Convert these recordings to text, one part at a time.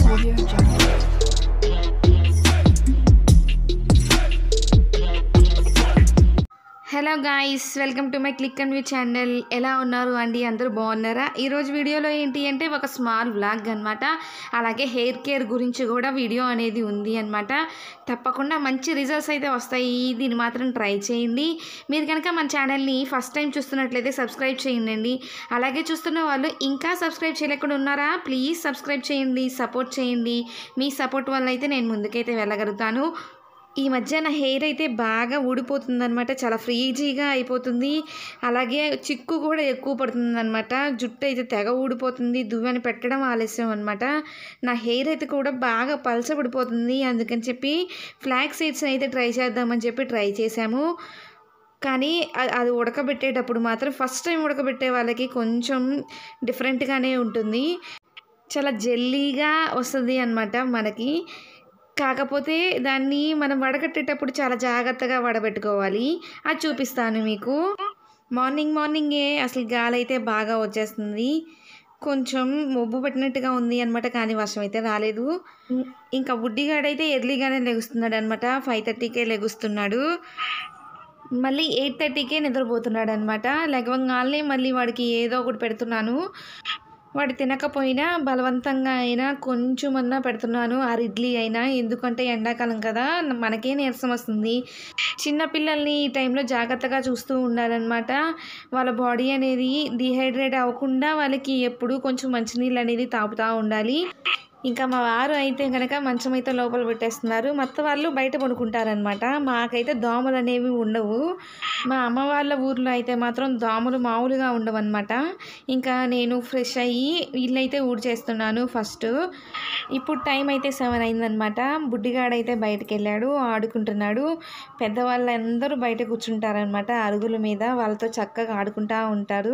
Audio Jungle. Hello guys welcome to my click and view channel ఎలా ఉన్నారు అండి అందరూ బాగున్నారా ఈరోజు వీడియోలో ఏంటి అంటే ఒక స్మాల్ వ్లాగ్ అనమాట అలాగే హెయిర్ కేర్ గురించి కూడా వీడియో అనేది ఉంది అనమాట తప్పకుండా మంచి రిజల్ట్స్ అయితే వస్తాయి దీన్ని మాత్రం ట్రై చేయండి మీరు కనుక మన ఛానల్ని ఫస్ట్ టైం చూస్తున్నట్లయితే సబ్స్క్రైబ్ చేయండి అలాగే చూస్తున్న వాళ్ళు ఇంకా సబ్స్క్రైబ్ చేయలేకుండా ఉన్నారా ప్లీజ్ సబ్స్క్రైబ్ చేయండి సపోర్ట్ చేయండి మీ సపోర్ట్ వల్ల అయితే నేను ముందుకైతే వెళ్ళగలుగుతాను ఈ మధ్య నా హెయిర్ అయితే బాగా ఊడిపోతుంది అనమాట చాలా ఫ్రీజీగా అయిపోతుంది అలాగే చిక్కు కూడా ఎక్కువ పడుతుంది అనమాట జుట్టు అయితే తెగ ఊడిపోతుంది దువ్వెని పెట్టడం ఆలస్యం అనమాట నా హెయిర్ అయితే కూడా బాగా పలసపడిపోతుంది అందుకని చెప్పి ఫ్లాక్ సీడ్స్ అయితే ట్రై చేద్దామని చెప్పి ట్రై చేశాము కానీ అ- అది ఉడకబెట్టేటప్పుడు మాత్రం ఫస్ట్ టైం ఉడకబెట్టే వాళ్ళకి కొంచెం డిఫరెంట్గానే ఉంటుంది చాలా జెల్లీగా వస్తుంది అనమాట మనకి కాకపోతే దాన్ని మనం వడగట్టేటప్పుడు చాలా జాగ్రత్తగా వడబెట్టుకోవాలి అది చూపిస్తాను మీకు మార్నింగ్ మార్నింగే అసలు గాలి అయితే బాగా వచ్చేస్తుంది కొంచెం మొబ్బు పెట్టినట్టుగా ఉంది అనమాట కానీ వర్షం అయితే రాలేదు ఇంకా బుడ్డిగాడైతే ఎర్లీగానే లెగుస్తున్నాడు అనమాట ఫైవ్ థర్టీకే లెగుస్తున్నాడు మళ్ళీ ఎయిట్ థర్టీకే నిద్రపోతున్నాడు అనమాట లెగవంగానే మళ్ళీ వాడికి ఏదో ఒకటి పెడుతున్నాను వాడు తినకపోయినా బలవంతంగా అయినా కొంచెమన్నా పెడుతున్నాను ఆ ఇడ్లీ అయినా ఎందుకంటే ఎండాకాలం కదా మనకే నీరసం వస్తుంది చిన్న పిల్లల్ని ఈ టైంలో జాగ్రత్తగా చూస్తూ ఉండాలన్నమాట వాళ్ళ బాడీ అనేది డిహైడ్రేట్ అవ్వకుండా వాళ్ళకి ఎప్పుడూ కొంచెం మంచినీళ్ళు అనేది తాగుతూ ఉండాలి ఇంకా మా వారు అయితే కనుక మంచం అయితే లోపల పెట్టేస్తున్నారు మొత్తం వాళ్ళు బయట పడుకుంటారనమాట మాకైతే దోమలు అనేవి ఉండవు మా అమ్మ వాళ్ళ ఊర్లో అయితే మాత్రం దోమలు మామూలుగా ఉండవు అనమాట ఇంకా నేను ఫ్రెష్ అయ్యి ఇల్లైతే ఊడ్చేస్తున్నాను ఫస్ట్ ఇప్పుడు టైం అయితే సెవెన్ అయిందనమాట బుడ్డిగాడైతే బయటకు వెళ్ళాడు ఆడుకుంటున్నాడు పెద్దవాళ్ళందరూ బయట కూర్చుంటారనమాట అరుగుల మీద వాళ్ళతో చక్కగా ఆడుకుంటూ ఉంటారు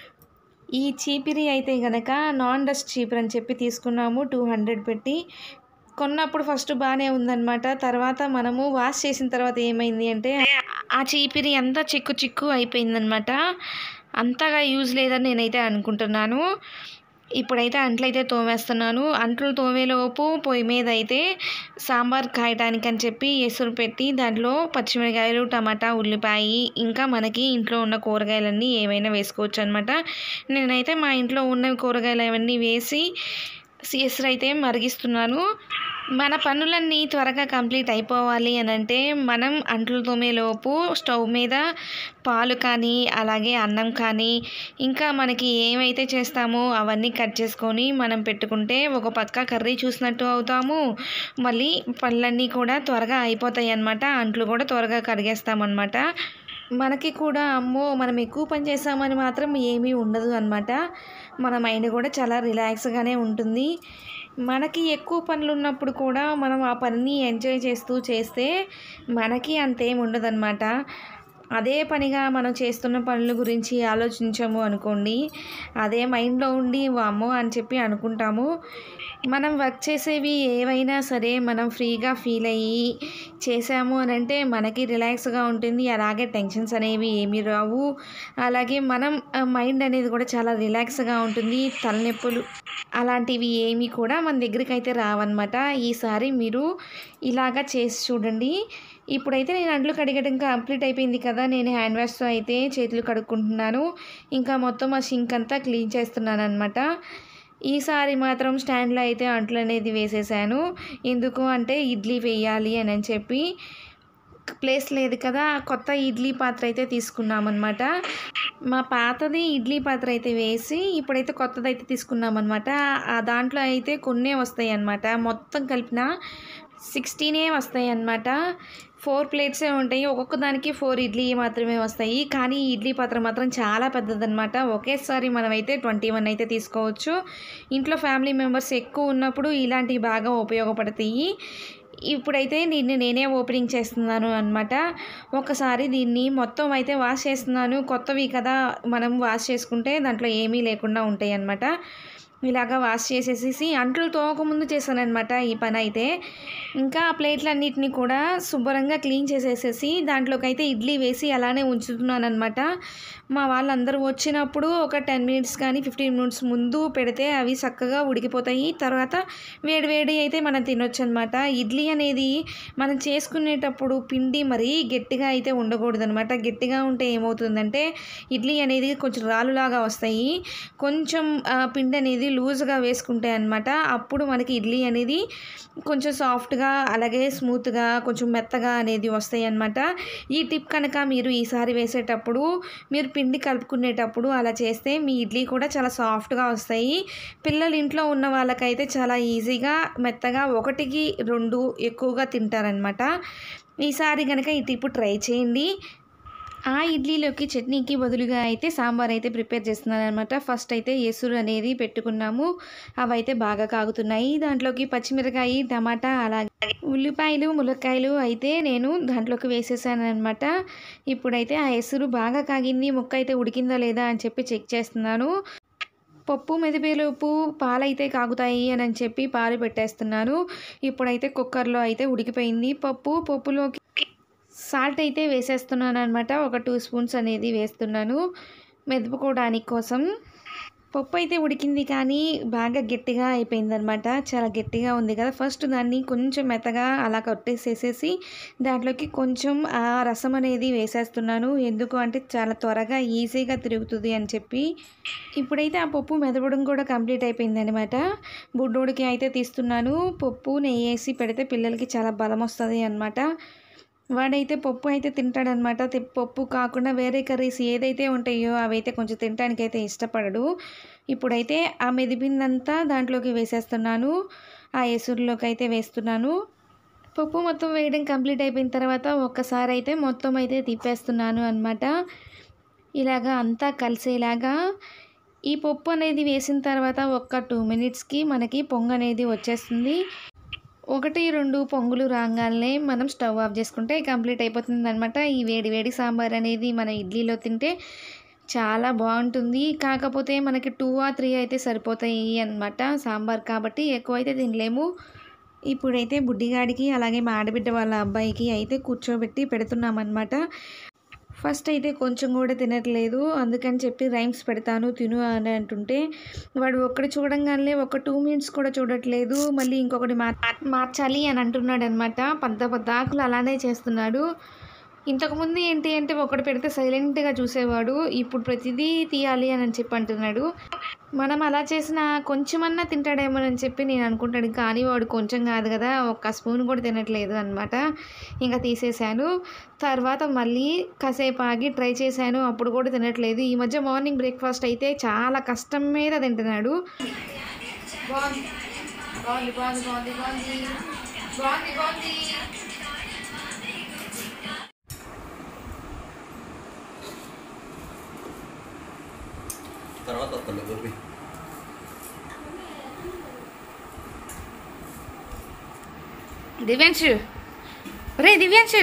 ఈ చీపిరి అయితే గనక నాన్ డస్ట్ చీపిరి అని చెప్పి తీసుకున్నాము టూ హండ్రెడ్ పెట్టి కొన్నప్పుడు ఫస్ట్ బాగానే ఉందన్నమాట తర్వాత మనము వాష్ చేసిన తర్వాత ఏమైంది అంటే ఆ చీపిరి అంతా చిక్కు చిక్కు అయిపోయిందనమాట అంతగా యూజ్ లేదని నేనైతే అనుకుంటున్నాను ఇప్పుడైతే అంట్లయితే తోమేస్తున్నాను అంట్లు తోమేలోపు పొయ్యి మీద అయితే సాంబార్ కాయటానికి అని చెప్పి ఎసురు పెట్టి దాంట్లో పచ్చిమిరకాయలు టమాటా ఉల్లిపాయ ఇంకా మనకి ఇంట్లో ఉన్న కూరగాయలన్నీ ఏమైనా వేసుకోవచ్చు అనమాట నేనైతే మా ఇంట్లో ఉన్న కూరగాయలు అవన్నీ వేసి ఎసురు అయితే మరిగిస్తున్నాను మన పనులన్నీ త్వరగా కంప్లీట్ అయిపోవాలి అని అంటే మనం అంట్లు తోమేలోపు స్టవ్ మీద పాలు కానీ అలాగే అన్నం కానీ ఇంకా మనకి ఏమైతే చేస్తామో అవన్నీ కట్ చేసుకొని మనం పెట్టుకుంటే ఒక పక్క కర్రీ చూసినట్టు అవుతాము మళ్ళీ పనులన్నీ కూడా త్వరగా అయిపోతాయి అన్నమాట అంట్లు కూడా త్వరగా కడిగేస్తామన్నమాట మనకి కూడా అమ్మో మనం ఎక్కువ పని చేసామని మాత్రం ఏమీ ఉండదు అనమాట మన మైండ్ కూడా చాలా రిలాక్స్గానే ఉంటుంది మనకి ఎక్కువ పనులు ఉన్నప్పుడు కూడా మనం ఆ పనిని ఎంజాయ్ చేస్తూ చేస్తే మనకి అంతేం ఉండదన్నమాట అదే పనిగా మనం చేస్తున్న పనుల గురించి ఆలోచించాము అనుకోండి అదే మైండ్లో ఉండి వామ్మో అని చెప్పి అనుకుంటాము మనం వర్క్ చేసేవి ఏవైనా సరే మనం ఫ్రీగా ఫీల్ అయ్యి చేసాము అని అంటే మనకి రిలాక్స్గా ఉంటుంది అలాగే టెన్షన్స్ అనేవి ఏమీ రావు అలాగే మనం మైండ్ అనేది కూడా చాలా రిలాక్స్గా ఉంటుంది తలనొప్పులు అలాంటివి ఏమీ కూడా మన దగ్గరికి అయితే రావన్నమాట ఈసారి మీరు ఇలాగా చేసి చూడండి ఇప్పుడైతే నేను అంట్లు కడిగడం కంప్లీట్ అయిపోయింది కదా నేను హ్యాండ్ వాష్తో అయితే చేతులు కడుక్కుంటున్నాను ఇంకా మొత్తం ఆ సింక్ అంతా క్లీన్ చేస్తున్నాను అనమాట ఈసారి మాత్రం స్టాండ్లో అయితే అంట్లు అనేది వేసేసాను ఎందుకు అంటే ఇడ్లీ వేయాలి అని అని చెప్పి ప్లేస్ లేదు కదా కొత్త ఇడ్లీ పాత్ర అయితే తీసుకున్నామన్నమాట మా పాతది ఇడ్లీ పాత్ర అయితే వేసి ఇప్పుడైతే కొత్తది అయితే తీసుకున్నామన్నమాట ఆ దాంట్లో అయితే కొన్నే వస్తాయి అన్నమాట మొత్తం కలిపిన సిక్స్టీనే వస్తాయి అన్నమాట ఫోర్ ప్లేట్సే ఉంటాయి ఒక్కొక్క దానికి ఫోర్ ఇడ్లీ మాత్రమే వస్తాయి కానీ ఈ ఇడ్లీ పాత్ర మాత్రం చాలా పెద్దదన్నమాట ఒకేసారి మనమైతే ట్వంటీ వన్ అయితే తీసుకోవచ్చు ఇంట్లో ఫ్యామిలీ మెంబర్స్ ఎక్కువ ఉన్నప్పుడు ఇలాంటివి బాగా ఉపయోగపడతాయి ఇప్పుడైతే దీన్ని నేనే ఓపెనింగ్ చేస్తున్నాను అనమాట ఒకసారి దీన్ని మొత్తం అయితే వాష్ చేస్తున్నాను కొత్తవి కదా మనం వాష్ చేసుకుంటే దాంట్లో ఏమీ లేకుండా ఉంటాయి అన్నమాట ఇలాగా వాష్ చేసేసేసి అంట్లు తోమకముందు చేశానమాట ఈ పని అయితే ఇంకా ఆ ప్లేట్లన్నిటిని కూడా శుభ్రంగా క్లీన్ చేసేసేసి దాంట్లోకి అయితే ఇడ్లీ వేసి అలానే ఉంచుతున్నాను అనమాట మా వాళ్ళందరూ వచ్చినప్పుడు ఒక టెన్ మినిట్స్ కానీ ఫిఫ్టీన్ మినిట్స్ ముందు పెడితే అవి చక్కగా ఉడికిపోతాయి తర్వాత వేడి వేడి అయితే మనం తినొచ్చు అనమాట ఇడ్లీ అనేది మనం చేసుకునేటప్పుడు పిండి మరీ గట్టిగా అయితే ఉండకూడదు అనమాట గట్టిగా ఉంటే ఏమవుతుందంటే ఇడ్లీ అనేది కొంచెం రాలులాగా వస్తాయి కొంచెం ఆ, పిండి అనేది లూజ్గా వేసుకుంటే అనమాట అప్పుడు మనకి ఇడ్లీ అనేది కొంచెం సాఫ్ట్గా అలాగే స్మూత్గా కొంచెం మెత్తగా అనేది వస్తాయి అనమాట ఈ టిప్ కనుక మీరు ఈసారి వేసేటప్పుడు మీరు పిండి కలుపుకునేటప్పుడు అలా చేస్తే మీ ఇడ్లీ కూడా చాలా సాఫ్ట్గా వస్తాయి పిల్లలు ఇంట్లో ఉన్న వాళ్ళకైతే చాలా ఈజీగా మెత్తగా ఒకటికి రెండు ఎక్కువగా తింటారనమాట ఈసారి కనుక ఈ టిప్ ట్రై చేయండి ఆ ఇడ్లీలోకి చట్నీకి బదులుగా అయితే సాంబార్ అయితే ప్రిపేర్ చేస్తున్నాను అనమాట ఫస్ట్ అయితే ఎసురు అనేది పెట్టుకున్నాము అవి అయితే బాగా కాగుతున్నాయి దాంట్లోకి పచ్చిమిరకాయ టమాటా అలాగే ఉల్లిపాయలు ములక్కాయలు అయితే నేను దాంట్లోకి వేసేసాను అనమాట ఇప్పుడైతే ఆ ఎసురు బాగా కాగింది ముక్క అయితే ఉడికిందా లేదా అని చెప్పి చెక్ చేస్తున్నాను పప్పు మెదిపేలోపు పాలైతే కాగుతాయి అని అని చెప్పి పాలు పెట్టేస్తున్నాను ఇప్పుడైతే కుక్కర్లో అయితే ఉడికిపోయింది పప్పు పప్పులోకి సాల్ట్ అయితే వేసేస్తున్నాను అనమాట ఒక టూ స్పూన్స్ అనేది వేస్తున్నాను మెదుపుకోవడానికి కోసం పప్పు అయితే ఉడికింది కానీ బాగా గట్టిగా అయిపోయిందనమాట చాలా గట్టిగా ఉంది కదా ఫస్ట్ దాన్ని కొంచెం మెత్తగా అలా కొట్టేసేసేసి దాంట్లోకి కొంచెం ఆ రసం అనేది వేసేస్తున్నాను ఎందుకు అంటే చాలా త్వరగా ఈజీగా తిరుగుతుంది అని చెప్పి ఇప్పుడైతే ఆ పప్పు మెదపడం కూడా కంప్లీట్ అయిపోయిందనమాట బుడ్డోడికి అయితే తీస్తున్నాను పప్పు నెయ్యి వేసి పెడితే పిల్లలకి చాలా బలం వస్తుంది అనమాట వాడైతే పప్పు అయితే తింటాడనమాట తి- పప్పు కాకుండా వేరే కర్రీస్ ఏదైతే ఉంటాయో అవైతే కొంచెం తినడానికి అయితే ఇష్టపడడు ఇప్పుడైతే ఆ మెదిపిందంతా దాంట్లోకి వేసేస్తున్నాను ఆ ఎసురులోకి అయితే వేస్తున్నాను పప్పు మొత్తం వేయడం కంప్లీట్ అయిపోయిన తర్వాత ఒక్కసారి అయితే మొత్తం అయితే తిప్పేస్తున్నాను అనమాట ఇలాగా అంతా కలిసేలాగా ఈ పప్పు అనేది వేసిన తర్వాత ఒక్క టూ మినిట్స్కి మనకి పొంగు అనేది వచ్చేస్తుంది ఒకటి రెండు పొంగులు రాగానే మనం స్టవ్ ఆఫ్ చేసుకుంటే కంప్లీట్ అయిపోతుంది అనమాట ఈ వేడి వేడి సాంబార్ అనేది మన ఇడ్లీలో తింటే చాలా బాగుంటుంది కాకపోతే మనకి టూ ఆ త్రీ అయితే సరిపోతాయి అన్నమాట సాంబార్ కాబట్టి ఎక్కువ అయితే తినలేము ఇప్పుడైతే బుడ్డిగాడికి అలాగే మా ఆడబిడ్డ వాళ్ళ అబ్బాయికి అయితే కూర్చోబెట్టి పెడుతున్నామన్నమాట ఫస్ట్ అయితే కొంచెం కూడా తినట్లేదు అందుకని చెప్పి రైమ్స్ పెడతాను తిను అని అంటుంటే వాడు ఒక్కటి చూడంగానే ఒక టూ మినిట్స్ కూడా చూడట్లేదు మళ్ళీ ఇంకొకటి మార్ మార్చాలి అని అంటున్నాడు అనమాట పద్ద పద్దాకులు అలానే చేస్తున్నాడు ఇంతకుముందు ఏంటి అంటే ఒకటి పెడితే సైలెంట్గా చూసేవాడు ఇప్పుడు ప్రతిదీ తీయాలి అని చెప్పి అంటున్నాడు మనం అలా చేసిన కొంచెమన్నా తింటాడేమోనని చెప్పి నేను అనుకుంటాను కానీ వాడు కొంచెం కాదు కదా ఒక్క స్పూన్ కూడా తినట్లేదు అనమాట ఇంకా తీసేశాను తర్వాత మళ్ళీ కాసేపు ఆగి ట్రై చేశాను అప్పుడు కూడా తినట్లేదు ఈ మధ్య మార్నింగ్ బ్రేక్ఫాస్ట్ అయితే చాలా కష్టం మీద తింటున్నాడు బాగుంది బాగుంది బాగుంది బాగుంది బాగుంది బాగుంది బాగుంది తర్వాత వస్తాను గోపి దివ్యాంశు రే దివ్యాంశు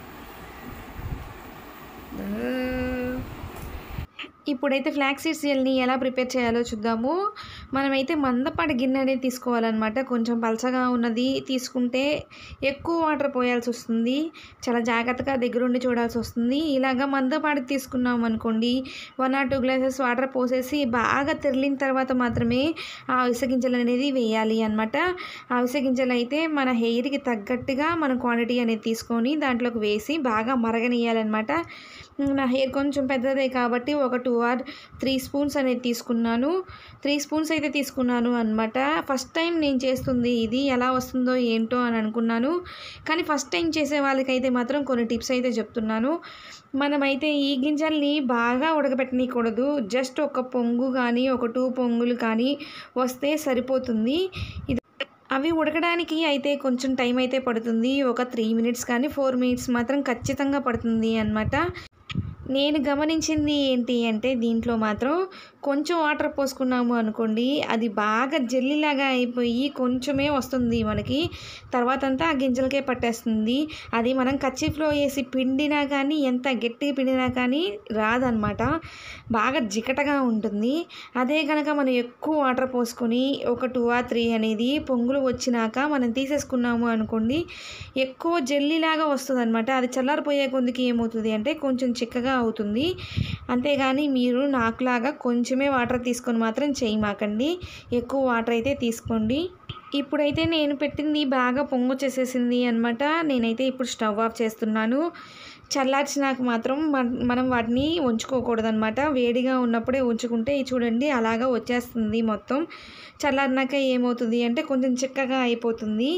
ఇప్పుడైతే ఫ్లాక్ సీడ్స్ జెల్ని ఎలా ప్రిపేర్ చేయాలో చూద్దాము మనమైతే మందపాటి గిన్నె అనేది తీసుకోవాలన్నమాట కొంచెం పలచగా ఉన్నది తీసుకుంటే ఎక్కువ వాటర్ పోయాల్సి వస్తుంది చాలా జాగ్రత్తగా దగ్గరుండి చూడాల్సి వస్తుంది ఇలాగ మందపాటి తీసుకున్నాం అనుకోండి one or two glasses water పోసేసి బాగా తెరిలిన తర్వాత మాత్రమే ఆ అవిసె గింజలు అనేది వేయాలి అనమాట ఆ అవిసె గింజలు అయితే మన హెయిర్కి తగ్గట్టుగా మన క్వాంటిటీ అనేది తీసుకొని దాంట్లోకి వేసి బాగా మరగనియాలన్నమాట నా హెయిర్ కొంచెం పెద్దదే కాబట్టి ఒక టూ ఆర్ త్రీ స్పూన్స్ అనేది తీసుకున్నాను త్రీ స్పూన్స్ అయితే తీసుకున్నాను అనమాట ఫస్ట్ టైం నేను చేస్తుంది ఇది ఎలా వస్తుందో ఏంటో అని అనుకున్నాను కానీ ఫస్ట్ టైం చేసే వాళ్ళకైతే మాత్రం కొన్ని టిప్స్ అయితే చెప్తున్నాను మనమైతే ఈ గింజల్ని బాగా ఉడకబెట్టనీయకూడదు జస్ట్ ఒక పొంగు కానీ ఒక టూ పొంగులు కానీ వస్తే సరిపోతుంది ఇది అవి ఉడకడానికి అయితే కొంచెం టైం అయితే పడుతుంది ఒక త్రీ మినిట్స్ కానీ ఫోర్ మినిట్స్ మాత్రం ఖచ్చితంగా పడుతుంది అన్నమాట నేను గమనించింది ఏంటి అంటే దీంట్లో మాత్రం కొంచెం వాటర్ పోసుకున్నాము అనుకోండి అది బాగా జెల్లీలాగా అయిపోయి కొంచెమే వస్తుంది మనకి తర్వాత అంతా ఆ గింజలకే పట్టేస్తుంది అది మనం కచ్చిఫ్లో వేసి పిండినా కానీ ఎంత గట్టిగా పిండినా కానీ రాదనమాట బాగా జికటగా ఉంటుంది అదే కనుక మనం ఎక్కువ వాటర్ పోసుకొని ఒక టూ ఆర్ త్రీ అనేది పొంగులు వచ్చినాక మనం తీసేసుకున్నాము అనుకోండి ఎక్కువ జెల్లీలాగా వస్తుంది అనమాట అది చల్లారిపోయే కొందికి ఏమవుతుంది అంటే కొంచెం చిక్కగా అవుతుంది అంతేగాని మీరు నాకులాగా కొంచెమే వాటర్ తీసుకొని మాత్రం చేయమాకండి ఎక్కువ వాటర్ అయితే తీసుకోండి ఇప్పుడైతే నేను పెట్టింది బాగా పొంగొచ్చేసేసింది అనమాట నేనైతే ఇప్పుడు స్టవ్ ఆఫ్ చేస్తున్నాను చల్లార్చినాక మాత్రం మన- మనం వాటిని ఉంచుకోకూడదు అనమాట వేడిగా ఉన్నప్పుడే ఉంచుకుంటే ఇది చూడండి అలాగా వచ్చేస్తుంది మొత్తం చల్లారినాక ఏమవుతుంది అంటే కొంచెం చిక్కగా అయిపోతుంది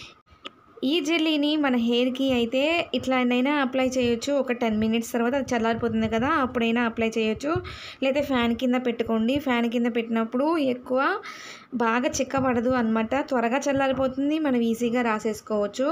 ఈ జెల్లీని మన హెయిర్కి అయితే ఇట్లానైనా అప్లై చేయొచ్చు ఒక టెన్ మినిట్స్ తర్వాత అది చల్లారిపోతుంది కదా అప్పుడైనా అప్లై చేయొచ్చు లేదా ఫ్యాన్ కింద పెట్టుకోండి ఫ్యాన్ కింద పెట్టినప్పుడు ఎక్కువ బాగా చిక్కబడదు అనమాట త్వరగా చల్లారిపోతుంది మనం ఈజీగా రాసేసుకోవచ్చు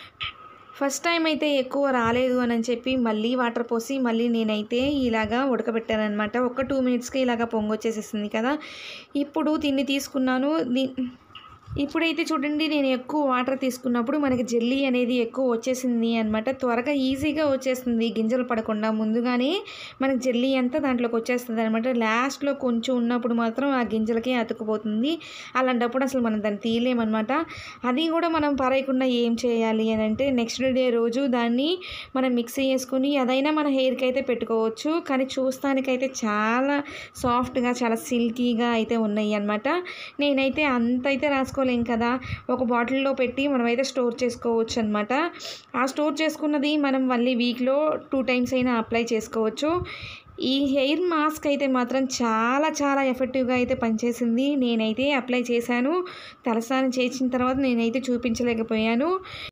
ఫస్ట్ టైం అయితే ఎక్కువ రాలేదు అని చెప్పి మళ్ళీ వాటర్ పోసి మళ్ళీ నేనైతే ఇలాగా ఉడకబెట్టాను అనమాట ఒక టూ మినిట్స్కి ఇలాగా పొంగొచ్చేసేసింది కదా ఇప్పుడు దీన్ని తీసుకున్నాను దీ ఇప్పుడైతే చూడండి నేను ఎక్కువ వాటర్ తీసుకున్నప్పుడు మనకి జెల్లీ అనేది ఎక్కువ వచ్చేసింది అనమాట త్వరగా ఈజీగా వచ్చేస్తుంది గింజలు పడకుండా ముందుగానే మనకి జెల్లీ అంతా దాంట్లోకి వచ్చేస్తుంది అనమాట లాస్ట్లో కొంచెం ఉన్నప్పుడు మాత్రం ఆ గింజలకే అతుక్కుపోతుంది అలాంటప్పుడు అసలు మనం దాన్ని తీయలేమన్నమాట అది కూడా మనం పారేయకుండా ఏం చేయాలి అని అంటే నెక్స్ట్ డే రోజు దాన్ని మనం మిక్సీ చేసుకుని అదైనా మన హెయిర్కి అయితే పెట్టుకోవచ్చు కానీ చూస్తానికైతే చాలా సాఫ్ట్గా చాలా సిల్కీగా అయితే ఉన్నాయి అనమాట నేనైతే అంత అయితే రాసుకోలేం కదా ఒక బాటిల్లో పెట్టి మనమైతే స్టోర్ చేసుకోవచ్చు అనమాట ఆ స్టోర్ చేసుకున్నది మనం మళ్ళీ వీక్లో టూ టైమ్స్ అయినా అప్లై చేసుకోవచ్చు ఈ హెయిర్ మాస్క్ అయితే మాత్రం చాలా చాలా ఎఫెక్టివ్గా అయితే పనిచేసింది నేనైతే అప్లై చేశాను తలస్నానం చేసిన తర్వాత నేనైతే చూపించలేకపోయాను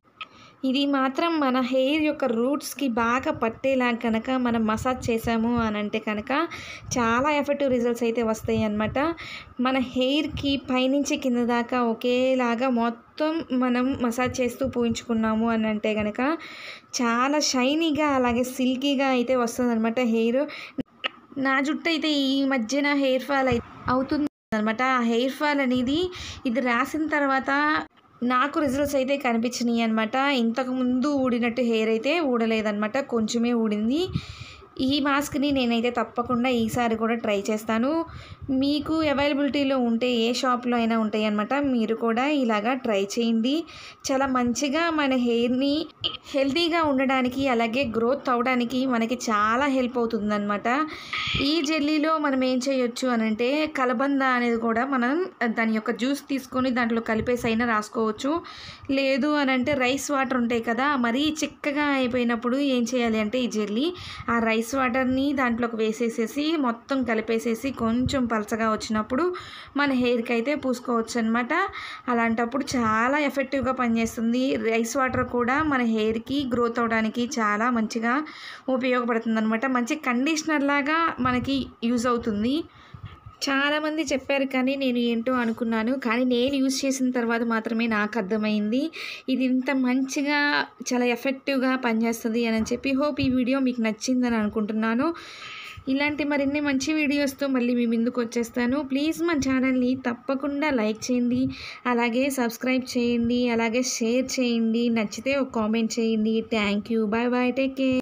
ఇది మాత్రం మన హెయిర్ యొక్క రూట్స్కి బాగా పట్టేలా కనుక మనం మసాజ్ చేసాము అని అంటే కనుక చాలా ఎఫెక్టివ్ రిజల్ట్స్ అయితే వస్తాయి అన్నమాట మన హెయిర్కి పైనుంచి కింద దాకా ఒకేలాగా మొత్తం మనం మసాజ్ చేస్తూ పూయించుకున్నాము అని అంటే కనుక చాలా షైనీగా అలాగే సిల్కీగా అయితే వస్తుంది అనమాట హెయిర్ నా జుట్టు అయితే ఈ మధ్యన హెయిర్ ఫాల్ అయి అవుతుంది అనమాట ఆ హెయిర్ ఫాల్ అనేది ఇది రాసిన తర్వాత నాకు రిజల్ట్స్ అయితే కనిపించినాయి అనమాట ఇంతకుముందు ఊడినట్టు హెయిర్ అయితే ఊడలేదన్నమాట కొంచెమే ఊడింది ఈ మాస్క్ని నేనైతే తప్పకుండా ఈసారి కూడా ట్రై చేస్తాను మీకు అవైలబిలిటీలో ఉంటే ఏ షాప్లో అయినా ఉంటాయి అనమాట మీరు కూడా ఇలాగా ట్రై చేయండి చాలా మంచిగా మన హెయిర్ని హెల్తీగా ఉండడానికి అలాగే గ్రోత్ అవడానికి మనకి చాలా హెల్ప్ అవుతుందన్నమాట ఈ జెల్లీలో మనం ఏం చేయొచ్చు అని అంటే కలబంద అనేది కూడా మనం దాని యొక్క జ్యూస్ తీసుకొని దాంట్లో కలిపేసి అయినా రాసుకోవచ్చు లేదు అని అంటే రైస్ వాటర్ ఉంటాయి కదా మరీ చిక్కగా అయిపోయినప్పుడు ఏం చేయాలి అంటే ఈ జెల్లీ ఆ రైస్ వాటర్ని దాంట్లోకి వేసేసేసి మొత్తం కలిపేసేసి కొంచెం పలచగా వచ్చినప్పుడు మన హెయిర్కి అయితే పూసుకోవచ్చు అనమాట అలాంటప్పుడు చాలా ఎఫెక్టివ్గా పనిచేస్తుంది రైస్ వాటర్ కూడా మన హెయిర్కి గ్రోత్ అవడానికి చాలా మంచిగా ఉపయోగపడుతుంది అనమాట మంచి కండిషనర్ లాగా మనకి యూజ్ అవుతుంది చాలామంది చెప్పారు కానీ నేను ఏంటో అనుకున్నాను కానీ నేను యూజ్ చేసిన తర్వాత మాత్రమే నాకు అర్థమైంది ఇది ఇంత మంచిగా చాలా ఎఫెక్టివ్గా పనిచేస్తుంది అని చెప్పి హోప్ ఈ వీడియో మీకు నచ్చిందని అనుకుంటున్నాను ఇలాంటి మరిన్ని మంచి వీడియోస్తో మళ్ళీ మీ ముందుకు వచ్చేస్తాను ప్లీజ్ మన ఛానల్ని తప్పకుండా లైక్ చేయండి అలాగే సబ్స్క్రైబ్ చేయండి అలాగే షేర్ చేయండి నచ్చితే ఒక కామెంట్ చేయండి thank you bye bye take care